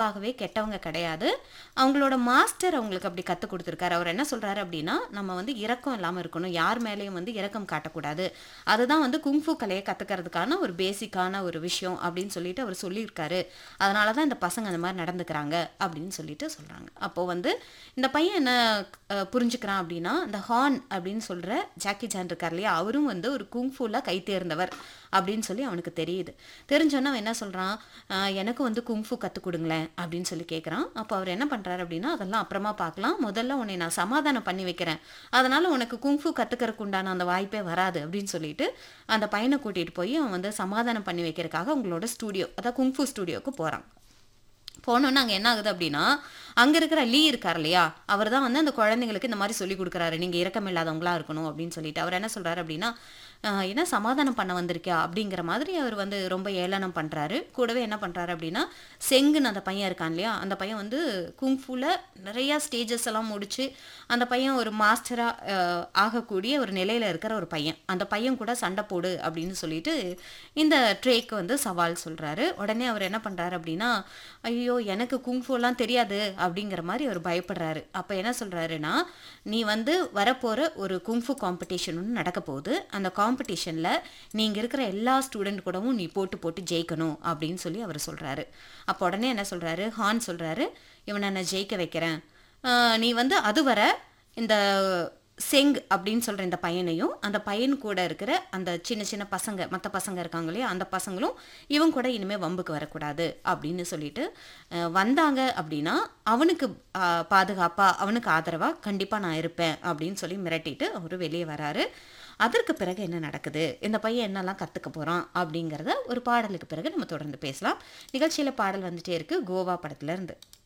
இயல்பாகவே கெட்டவங்க கிடையாது அவங்களோட மாஸ்டர் அவங்களுக்கு அப்படி கற்றுக் கொடுத்துருக்காரு அவர் என்ன சொல்றாரு அப்படின்னா நம்ம வந்து இரக்கம் இல்லாமல் இருக்கணும் யார் மேலேயும் வந்து இரக்கம் காட்டக்கூடாது அதுதான் வந்து குங்ஃபு கலையை கற்றுக்கிறதுக்கான ஒரு பேசிக்கான ஒரு விஷயம் அப்படின்னு சொல்லிட்டு அவர் சொல்லியிருக்காரு அதனால தான் இந்த பசங்க அந்த மாதிரி நடந்துக்கிறாங்க அப்படின்னு சொல்லிட்டு சொல்கிறாங்க அப்போ வந்து இந்த பையன் என்ன அஹ், புரிஞ்சுக்கிறான் அப்படின்னா இந்த ஹார்ன் அப்படின்னு சொல்கிற ஜாக்கி ஜான் இருக்கார் இல்லையா அவரும் வந்து ஒரு குங்ஃபுல கை தேர்ந்தவர் அப்படின்னு சொல்லி அவனுக்கு தெரியுது தெரிஞ்சோன்னே அவன் என்ன சொல்கிறான் எனக்கு வந்து குங்ஃபு கற்றுக் கொடுங்களேன் அப்படின்னு சொல்லி கேட்குறான் அப்போ அவர் என்ன பண்ணுறாரு அப்படின்னா அதெல்லாம் அப்புறமா பார்க்கலாம் முதல்ல உன்னை நான் சமாதானம் பண்ணி வைக்கிறேன் அதனால் உனக்கு குங்ஃபு கற்றுக்கிறதுக்கு உண்டான அந்த வாய்ப்பே வராது அப்படின்னு சொல்லிட்டு அந்த பையனை கூட்டிகிட்டு போய் அவன் வந்து சமாதானம் பண்ணி வைக்கிறதுக்காக அவங்களோட ஸ்டூடியோ அதாவது குங்ஃபு ஸ்டூடியோக்கு போகிறான் போனோன்னு அங்கே என்ன ஆகுது அப்படின்னா அங்கே இருக்கிற லீ இருக்கார் இல்லையா அவர் தான் வந்து அந்த குழந்தைங்களுக்கு இந்த மாதிரி சொல்லி கொடுக்குறாரு நீங்கள் இரக்கம் இல்லாதவங்களா இருக்கணும் அப்படின்னு சொல்லிட்டு அவர் என்ன சொல்கிறாரு அப்படின்னா "ஆஹ், என்ன சமாதானம் பண்ண வந்திருக்கியா அப்படிங்கிற மாதிரி அவர் வந்து ரொம்ப ஏளனம் பண்ணுறாரு கூடவே என்ன பண்ணுறாரு அப்படின்னா செங்குன்னு அந்த பையன் இருக்கான் இல்லையா அந்த பையன் வந்து குங்ஃபுல நிறையா ஸ்டேஜஸ் எல்லாம் முடிச்சு அந்த பையன் ஒரு மாஸ்டராக ஆகக்கூடிய ஒரு நிலையில் இருக்கிற ஒரு பையன் அந்த பையன் கூட சண்டை போடு அப்படின்னு சொல்லிட்டு இந்த ட்ரேக்கு வந்து சவால் சொல்கிறாரு உடனே அவர் என்ன பண்ணுறாரு அப்படின்னா ஐயோ எனக்கு குங்ஃபுலாம் தெரியாது அப்படிங்கிற மாதிரி அவர் பயப்படுறாரு அப்போ என்ன சொல்கிறாருன்னா நீ வந்து வரப்போகிற ஒரு குங்ஃபு காம்படிஷன் ஒன்று நடக்க போகுது அந்த காம்படிஷனில் நீங்கள் இருக்கிற எல்லா ஸ்டூடெண்ட் கூடவும் நீ போட்டு போட்டு ஜெயிக்கணும் அப்படின்னு சொல்லி அவர் சொல்கிறாரு அப்போ உடனே என்ன சொல்கிறாரு ஹான் சொல்கிறாரு இவனை நான் ஜெயிக்க வைக்கிறேன் ஆஹ் நீ வந்து அதுவரை இந்த செங் அப்படின்னு சொல்கிற இந்த பையனையும் அந்த பையன் கூட இருக்கிற அந்த சின்ன சின்ன பசங்க மற்ற பசங்க இருக்காங்க இல்லையா அந்த பசங்களும் இவன் கூட இனிமேல் வம்புக்கு வரக்கூடாது அப்படின்னு சொல்லிட்டு அஹ், வந்தாங்க அப்படின்னா அவனுக்கு ஆஹ், பாதுகாப்பா அவனுக்கு ஆதரவாக கண்டிப்பாக நான் இருப்பேன் அப்படின்னு சொல்லி மிரட்டிட்டு அவர் வெளியே வராரு அதற்கு பிறகு என்ன நடக்குது இந்த பையன் என்னெல்லாம் கற்றுக்க போகிறான் அப்படிங்கிறத ஒரு பாடலுக்கு பிறகு நம்ம தொடர்ந்து பேசலாம் நிகழ்ச்சியில் பாடல் வந்துட்டே இருக்கு கோவா படத்துல இருந்து